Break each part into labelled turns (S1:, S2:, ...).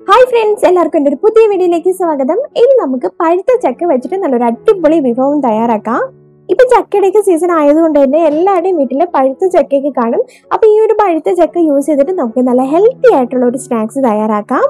S1: hi friends എല്ലാവർക്കും എൻ്റെ ഒരു പുതിയ വീഡിയോയിലേക്ക് സ്വാഗതം ഇനി നമുക്ക് പഴുത്ത ചക്ക വെച്ചിട്ട് നല്ലൊരു അടിപൊളി വിഭവം തയ്യാറാക്കാം ഇപ്പൊ ചക്കയുടെയൊക്കെ സീസൺ ആയതുകൊണ്ട് തന്നെ എല്ലാവരുടെയും വീട്ടിൽ പഴുത്ത ചക്കയൊക്കെ കാണും അപ്പൊ ഈ ഒരു പഴുത്ത ചക്ക യൂസ് ചെയ്തിട്ട് നമുക്ക് നല്ല ഹെൽത്തി ആയിട്ടുള്ള ഒരു സ്നാക്സ് തയ്യാറാക്കാം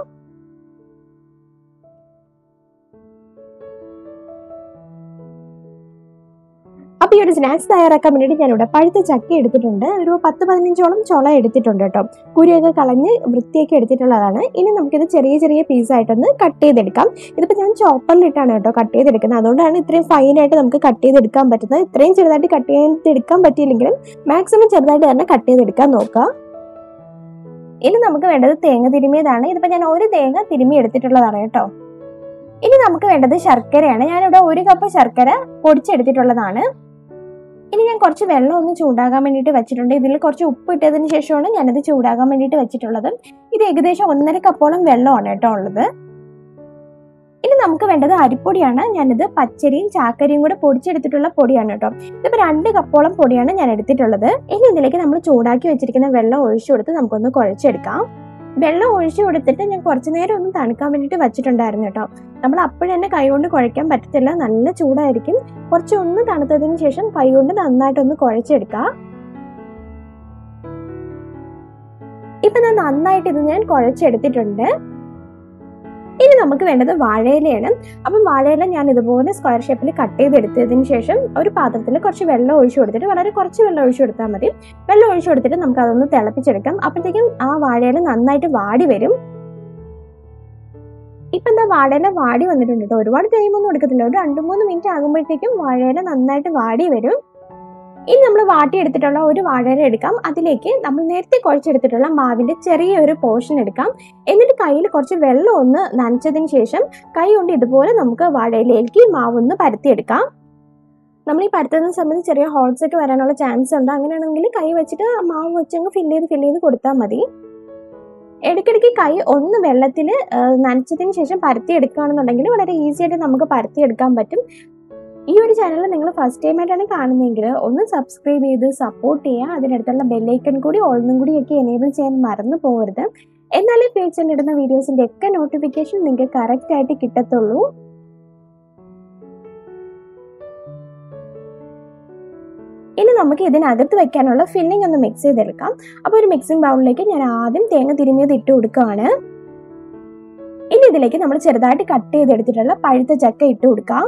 S1: അപ്പോൾ ഈ ഒരു സ്നാക്സ് തയ്യാറാക്കാൻ വേണ്ടിയിട്ട് ഞാനിവിടെ പഴുത്ത ചക്ക എടുത്തിട്ടുണ്ട് ഒരു പത്ത് പതിനഞ്ചോളം ചുള എടുത്തിട്ടുണ്ട് കേട്ടോ കുരുയൊക്കെ കളഞ്ഞ് വൃത്തിയൊക്കെ എടുത്തിട്ടുള്ളതാണ് ഇനി നമുക്കിത് ചെറിയ ചെറിയ പീസായിട്ടൊന്ന് കട്ട് ചെയ്തെടുക്കാം ഇതിപ്പോൾ ഞാൻ ചോപ്പറിലിട്ടാണ് കേട്ടോ കട്ട് ചെയ്തെടുക്കുന്നത് അതുകൊണ്ടാണ് ഇത്രയും ഫൈനായിട്ട് നമുക്ക് കട്ട് ചെയ്തെടുക്കാൻ പറ്റുന്നത് ഇത്രയും ചെറുതായിട്ട് കട്ട് ചെയ്തെടുക്കാൻ പറ്റിയില്ലെങ്കിലും മാക്സിമം ചെറുതായിട്ട് തന്നെ കട്ട് ചെയ്തെടുക്കാൻ നോക്കുക ഇനി നമുക്ക് വേണ്ടത് തേങ്ങ തിരുമിയതാണ് ഇതിപ്പോൾ ഞാൻ ഒരു തേങ്ങ തിരുമി എടുത്തിട്ടുള്ളതാണ് കേട്ടോ ഇനി നമുക്ക് വേണ്ടത് ശർക്കരയാണ് ഞാനിവിടെ ഒരു കപ്പ് ശർക്കര പൊടിച്ചെടുത്തിട്ടുള്ളതാണ് ഇനി ഞാൻ കുറച്ച് വെള്ളം ഒന്ന് ചൂടാകാൻ വേണ്ടിയിട്ട് വെച്ചിട്ടുണ്ട് ഇതിൽ കുറച്ച് ഉപ്പ് ഇട്ടതിന് ശേഷമാണ് ഞാനത് ചൂടാകാൻ വേണ്ടിയിട്ട് വെച്ചിട്ടുള്ളത് ഇത് ഏകദേശം ഒന്നര കപ്പോളം വെള്ളമാണ് കേട്ടോ ഉള്ളത് ഇനി നമുക്ക് വേണ്ടത് അരിപ്പൊടിയാണ് ഞാനിത് പച്ചരിയും ചാക്കരിയും കൂടെ പൊടിച്ചെടുത്തിട്ടുള്ള പൊടിയാണ് കേട്ടോ ഇതിപ്പോൾ രണ്ട് കപ്പോളം പൊടിയാണ് ഞാൻ എടുത്തിട്ടുള്ളത് ഇനി ഇതിലേക്ക് നമ്മൾ ചൂടാക്കി വെച്ചിരിക്കുന്ന വെള്ളം ഒഴിച്ചു കൊടുത്ത് നമുക്കൊന്ന് കുഴച്ചെടുക്കാം വെള്ളം ഒഴിച്ചു കൊടുത്തിട്ട് ഞാൻ കുറച്ച് നേരം ഒന്ന് തണുക്കാൻ വേണ്ടിയിട്ട് വെച്ചിട്ടുണ്ടായിരുന്നു കേട്ടോ നമ്മൾ അപ്പോഴ് തന്നെ കൈകൊണ്ട് കുഴയ്ക്കാൻ പറ്റത്തില്ല നല്ല ചൂടായിരിക്കും കുറച്ച് ഒന്ന് തണുത്തതിന് ശേഷം കൈകൊണ്ട് നന്നായിട്ടൊന്ന് കുഴച്ചെടുക്കാം ഇപ്പൊ ഞാൻ നന്നായിട്ട് ഇത് ഞാൻ കുഴച്ചെടുത്തിട്ടുണ്ട് ഇനി നമുക്ക് വേണ്ടത് വാഴയിലയാണ് അപ്പം വാഴയില ഞാൻ ഇതുപോലെ സ്ക്വയർ ഷേപ്പിൽ കട്ട് ചെയ്തെടുത്തതിന് ശേഷം ഒരു പാത്രത്തിൽ കുറച്ച് വെള്ളം ഒഴിച്ചു കൊടുത്തിട്ട് വളരെ കുറച്ച് വെള്ളം ഒഴിച്ചു കൊടുത്താൽ മതി വെള്ളം ഒഴിച്ചു കൊടുത്തിട്ട് നമുക്ക് അതൊന്ന് തിളപ്പിച്ചെടുക്കാം അപ്പോഴത്തേക്കും ആ വാഴയില നന്നായിട്ട് വാടി വരും ഇപ്പൊ എന്താ വാഴയില വാടി വന്നിട്ടുണ്ട് കേട്ടോ ഒരുപാട് ടൈമൊന്നും എടുക്കത്തില്ല ഒരു രണ്ട് മൂന്ന് മിനിറ്റ് ആകുമ്പോഴത്തേക്കും വാഴയില നന്നായിട്ട് വാടി വരും ഇനി നമ്മൾ വാട്ടിയെടുത്തിട്ടുള്ള ഒരു വാഴയില എടുക്കാം അതിലേക്ക് നമ്മൾ നേരത്തെ കുഴച്ചെടുത്തിട്ടുള്ള മാവിന്റെ ചെറിയൊരു പോർഷൻ എടുക്കാം എന്നിട്ട് കയ്യിൽ കുറച്ച് വെള്ളം ഒന്ന് നനച്ചതിന് ശേഷം കൈ കൊണ്ട് ഇതുപോലെ നമുക്ക് വാഴയിലേക്ക് മാവൊന്ന് പരത്തിയെടുക്കാം നമ്മൾ ഈ പരത്തുന്ന സമയത്ത് ചെറിയ ഹോൾസ് ഒക്കെ വരാനുള്ള ചാൻസ് ഉണ്ട് അങ്ങനെയാണെങ്കിൽ കൈ വെച്ചിട്ട് ആ മാവ് വെച്ചങ്ങ് ഫില്ല് ചെയ്ത് ഫില്ല് ചെയ്ത് കൊടുത്താൽ മതി ഇടയ്ക്കിടയ്ക്ക് കൈ ഒന്ന് വെള്ളത്തിൽ നനച്ചതിന് ശേഷം പരത്തി എടുക്കുകയാണെന്നുണ്ടെങ്കിൽ വളരെ ഈസി ആയിട്ട് നമുക്ക് പരത്തി എടുക്കാൻ പറ്റും ഈ ഒരു ചാനൽ നിങ്ങൾ ഫസ്റ്റ് ടൈം ആയിട്ടാണ് കാണുന്നതെങ്കിൽ ഒന്ന് സബ്സ്ക്രൈബ് ചെയ്ത് സപ്പോർട്ട് ചെയ്യുക അതിനടുത്തുള്ള ബെല്ലൈക്കൺ കൂടി ഓൾന്നും കൂടി ഒക്കെ എനേബിൾ ചെയ്യാൻ മറന്നു പോകരുത് എന്നാലേ പേജിൽ ഇടുന്ന വീഡിയോസിന്റെ ഒക്കെ നോട്ടിഫിക്കേഷൻ നിങ്ങൾക്ക് കറക്റ്റ് ആയിട്ട് കിട്ടത്തുള്ളൂ ഇനി നമുക്ക് ഇതിനകത്ത് വെക്കാനുള്ള ഫില്ലിംഗ് ഒന്ന് മിക്സ് ചെയ്തെടുക്കാം അപ്പോൾ ഒരു മിക്സിംഗ് ബൗളിലേക്ക് ഞാൻ ആദ്യം തേങ്ങ തിരുമിയത് ഇട്ട് കൊടുക്കുകയാണ് ഇനി ഇതിലേക്ക് നമ്മൾ ചെറുതായിട്ട് കട്ട് ചെയ്തെടുത്തിട്ടുള്ള പഴുത്ത ചക്ക ഇട്ട് കൊടുക്കാം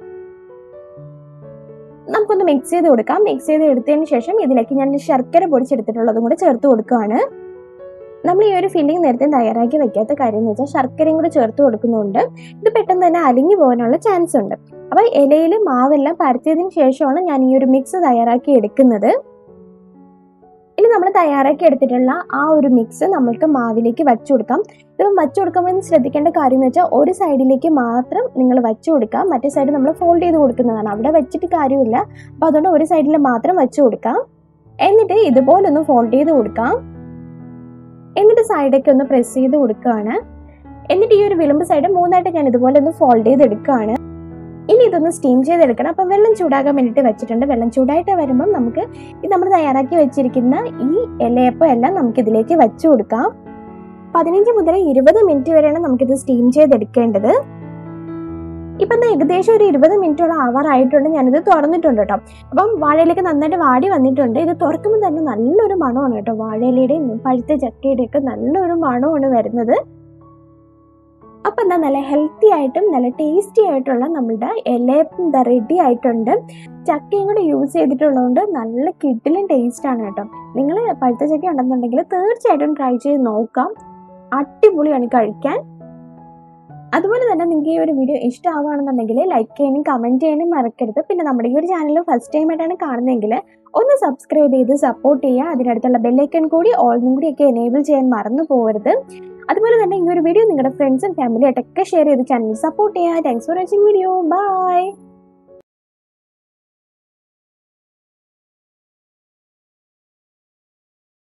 S1: നമുക്കൊന്ന് മിക്സ് ചെയ്ത് കൊടുക്കാം മിക്സ് ചെയ്ത് എടുത്തതിന് ശേഷം ഇതിലേക്ക് ഞാൻ ശർക്കര പൊടിച്ചെടുത്തിട്ടുള്ളതും കൂടെ ചേർത്ത് കൊടുക്കുകയാണ് നമ്മൾ ഈ ഒരു ഫില്ലിംഗ് നേരത്തെ തയ്യാറാക്കി വെക്കാത്ത കാര്യം എന്ന് വെച്ചാൽ ശർക്കരയും കൂടെ ചേർത്ത് കൊടുക്കുന്നുണ്ട് ഇത് പെട്ടെന്ന് തന്നെ അലിഞ്ഞു പോകാനുള്ള ചാൻസ് ഉണ്ട് അപ്പോൾ ഇലയിൽ മാവെല്ലാം പരത്തിയതിന് ശേഷമാണ് ഞാൻ ഈ ഒരു മിക്സ് തയ്യാറാക്കി എടുക്കുന്നത് ഇനി നമ്മൾ തയ്യാറാക്കി എടുത്തിട്ടുള്ള ആ ഒരു മിക്സ് നമ്മൾക്ക് മാവിലേക്ക് വച്ചു കൊടുക്കാം ഇപ്പം വച്ചു കൊടുക്കുമ്പോൾ ശ്രദ്ധിക്കേണ്ട കാര്യം എന്ന് വെച്ചാൽ ഒരു സൈഡിലേക്ക് മാത്രം നിങ്ങൾ വച്ചു കൊടുക്കാം മറ്റേ സൈഡ് നമ്മൾ ഫോൾഡ് ചെയ്ത് കൊടുക്കുന്നതാണ് അവിടെ വെച്ചിട്ട് കാര്യമില്ല അപ്പോൾ അതുകൊണ്ട് ഒരു സൈഡിൽ മാത്രം വച്ചു കൊടുക്കാം എന്നിട്ട് ഇതുപോലെ ഒന്ന് ഫോൾഡ് ചെയ്ത് കൊടുക്കാം എന്നിട്ട് സൈഡൊക്കെ ഒന്ന് പ്രസ് ചെയ്ത് കൊടുക്കുകയാണ് എന്നിട്ട് ഈ ഒരു വിളിമ്പ് സൈഡ് മൂന്നായിട്ട് ഞാൻ ഇതുപോലെ ഒന്ന് ഫോൾഡ് ചെയ്ത് എടുക്കുകയാണ് ഇനി ഇതൊന്ന് സ്റ്റീം ചെയ്തെടുക്കണം അപ്പം വെള്ളം ചൂടാകാൻ വേണ്ടിയിട്ട് വെച്ചിട്ടുണ്ട് വെള്ളം ചൂടായിട്ട് വരുമ്പം നമുക്ക് ഇത് നമ്മൾ തയ്യാറാക്കി വെച്ചിരിക്കുന്ന ഈ ഇലയപ്പം എല്ലാം നമുക്ക് ഇതിലേക്ക് വെച്ചു കൊടുക്കാം പതിനഞ്ച് മുതൽ ഇരുപത് മിനിറ്റ് വരെയാണ് നമുക്കിത് സ്റ്റീം ചെയ്തെടുക്കേണ്ടത് ഇപ്പം എന്താ ഏകദേശം ഒരു ഇരുപത് മിനിറ്റോളം ആവാറായിട്ടുണ്ട് ഞാനിത് തുറന്നിട്ടുണ്ട് കേട്ടോ അപ്പം വാഴയിലേക്ക് നന്നായിട്ട് വാടി വന്നിട്ടുണ്ട് ഇത് തുറക്കുമ്പോൾ തന്നെ നല്ലൊരു മണമാണ് കേട്ടോ വാഴയിലയുടെയും പഴുത്ത ചക്കയുടെയും ഒക്കെ നല്ലൊരു മണമാണ് വരുന്നത് അപ്പം എന്താ നല്ല ഹെൽത്തി ആയിട്ടും നല്ല ടേസ്റ്റി ആയിട്ടുള്ള നമ്മളുടെ ഇലയപ്പം എന്താ റെഡി ആയിട്ടുണ്ട് ചക്കയും കൂടെ യൂസ് ചെയ്തിട്ടുള്ളതുകൊണ്ട് നല്ല കിഡിലും ടേസ്റ്റ് ആണ് കേട്ടോ നിങ്ങൾ പഴുത്ത ചക്ക ഉണ്ടെന്നുണ്ടെങ്കിൽ തീർച്ചയായിട്ടും ട്രൈ ചെയ്ത് നോക്കാം അടിപൊളിയാണ് കഴിക്കാൻ അതുപോലെ തന്നെ നിങ്ങൾക്ക് ഈ ഒരു വീഡിയോ ഇഷ്ടമാവുകയാണെന്നുണ്ടെങ്കിൽ ലൈക്ക് ചെയ്യാനും കമൻറ്റ് ചെയ്യാനും മറക്കരുത് പിന്നെ നമ്മുടെ ഈ ഒരു ചാനൽ ഫസ്റ്റ് ടൈം ആയിട്ടാണ് കാണുന്നതെങ്കിൽ ഒന്ന് സബ്സ്ക്രൈബ് ചെയ്ത് സപ്പോർട്ട് ചെയ്യുക അതിനടുത്തുള്ള ബെല്ലൈക്കൺ കൂടി ഓൾന്നും കൂടി ഒക്കെ എനേബിൾ ചെയ്യാൻ മറന്നു പോകരുത് അതുപോലെ തന്നെ ഈ ഒരു വീഡിയോ നിങ്ങളുടെ ഫ്രണ്ട്സും ഫാമിലിയായിട്ടൊക്കെ ഷെയർ ചെയ്ത് ചാനൽ സപ്പോർട്ട് ചെയ്യുക thanks for watching video by